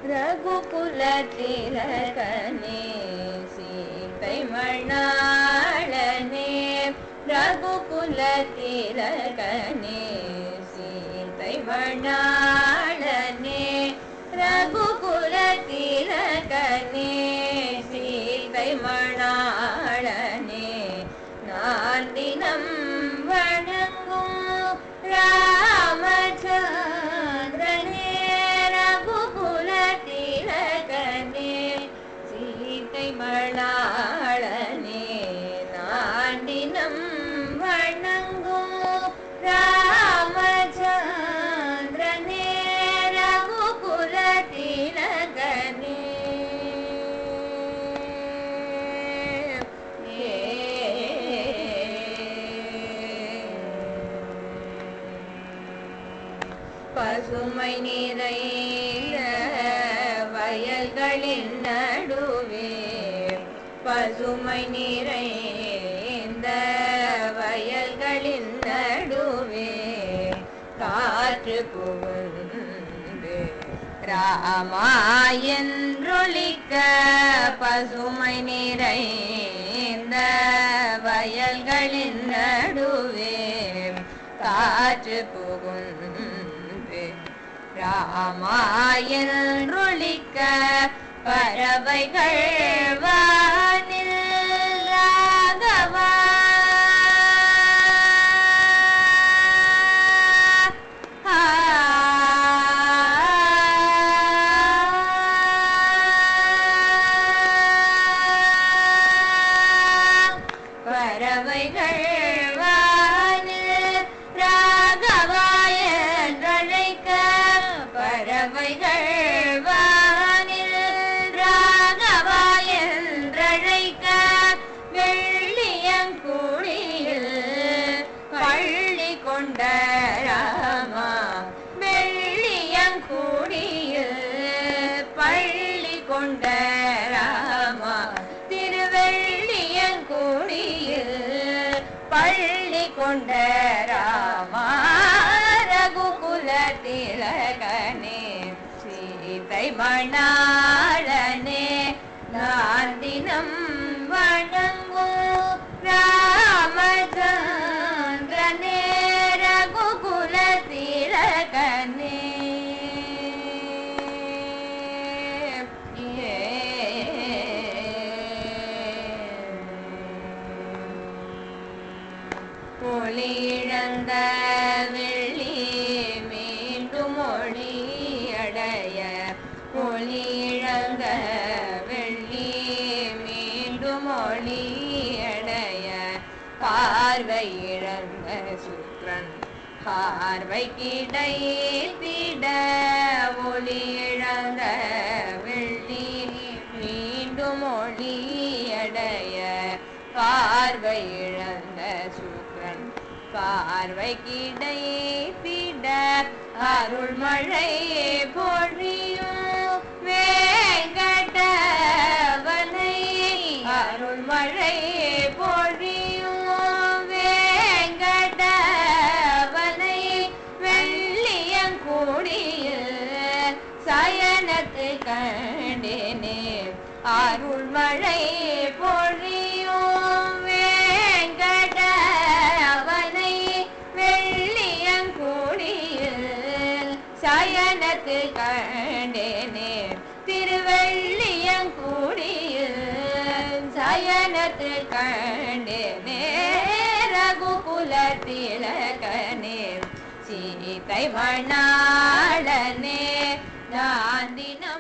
ரகுகுல திலகனே சீதை மணாளனே ரகுகுல திலகனே சீதை மணாளனே ரகுகுல திலகனே சீதை மணாளனே நான் தினம் வணங்கும் ராமச்சந்திரனே ரகுகுல திலகனே சீதை மணாளனே நான் தினம் வணங்கும் ராமச்சந்திரனே ரகுகுல திலகனே பசுமை நிறைந்த வயல்களின் நடுவே பசுமை நிறைந்த வயல்களின் நடுவே காற்று புகுந்து ராமாயன்றொழிக்க பசுமை நிறைந்த வயல்களின் நடுவே காற்று புகுந்து ராமாயன்றொழிக்க பறவைகள் வானில் ராகவா பறவைகள் வானில் ராகவாய என்றழைக்க பறவைகள் வானில் ராகவாய என்றழைக்க வெள்ளியங்குடியில் பள்ளி கொண்ட ராமா வெள்ளியங்குடியில் பள்ளி கொண்ட ராமா திருவெள்ளியங்குடியில் பள்ளி கொண்ட ராமா ரகுகுல திலகனே சீதை மணாளனே நான் தினம் வணங்கும் ராமச்சந்திரனே ரகுகுல திலகனே ஒளியிழந்த வெள்ளி மீண்டும் ஒளியடைய ஒளியிழந்த வெள்ளி மீண்டும் ஒளியடைய பார்வை இழந்த சுக்ரன் பார்வை கிடைத்திட ஒளியிழந்த வெள்ளி மீண்டும் ஒளியடைய பார்வை இழந்த சுக்ரன் பார்வை கிடைத்திட அருள்மழை பொழியும் வேங்கடவனை அருள்மழை பொழியும் வேங்கடவனை வெள்ளியங்கூடியில் சயனத்து கண்டேனே அருள்மழை பொழியும் வேங்கடவனை வெள்ளியங்கூடியில் சயனத்து கண்டேனே திருவெள்ளியங்கூடியில் சயனத்து கண்டேனே ரகுகுல திலகனே சீதை மணாளனே நான் தினம்